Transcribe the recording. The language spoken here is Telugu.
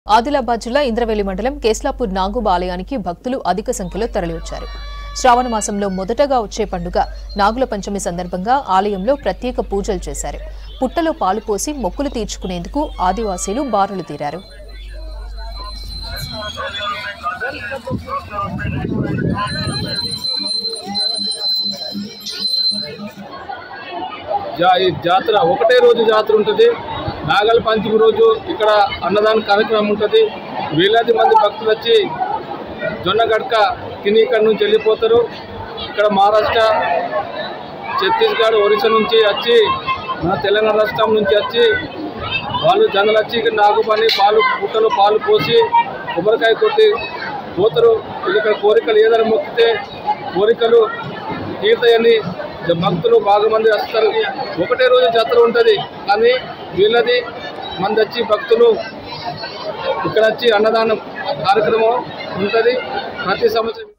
ఆదిలాబాద్ జిల్లా ఇంద్రవెల్లి మండలం కేస్లాపూర్ నాగుబ ఆలయానికి భక్తులు అధిక సంఖ్యలో తరలివచ్చారు శ్రావణ మాసంలో మొదటగా వచ్చే పండుగ నాగుల పంచమి సందర్భంగా ఆలయంలో ప్రత్యేక పూజలు చేశారు పుట్టలో పాలు పోసి మొక్కులు తీర్చుకునేందుకు ఆదివాసీలు బారులు తీరారు జా ఈ జాతర ఒకటే రోజు జాతర ఉంటుంది నాగల పంచమి రోజు ఇక్కడ అన్నదాన కార్యక్రమం ఉంటుంది వేలాది మంది భక్తులు వచ్చి జొన్న గడక తిని ఇక్కడ నుంచి వెళ్ళిపోతారు ఇక్కడ మహారాష్ట్ర ఛత్తీస్గఢ్ ఒరిస్సా నుంచి వచ్చి మన తెలంగాణ రాష్ట్రం నుంచి వచ్చి వాళ్ళు జనాలు వచ్చి ఇక్కడ నాగుపని పాలు పుట్టలు పాలు పోసి కొబ్బరికాయ కొట్టి పోతారు ఇక్కడ కోరికలు ఏదైనా మొక్కితే కోరికలు తీర్థయని భక్తులు బాగా మంది వస్తారు ఒకటే రోజు జాతర ఉంటుంది కానీ వీళ్ళది మంది వచ్చి భక్తులు ఇక్కడ వచ్చి అన్నదానం కార్యక్రమం ఉంటుంది ప్రతి సంవత్సరం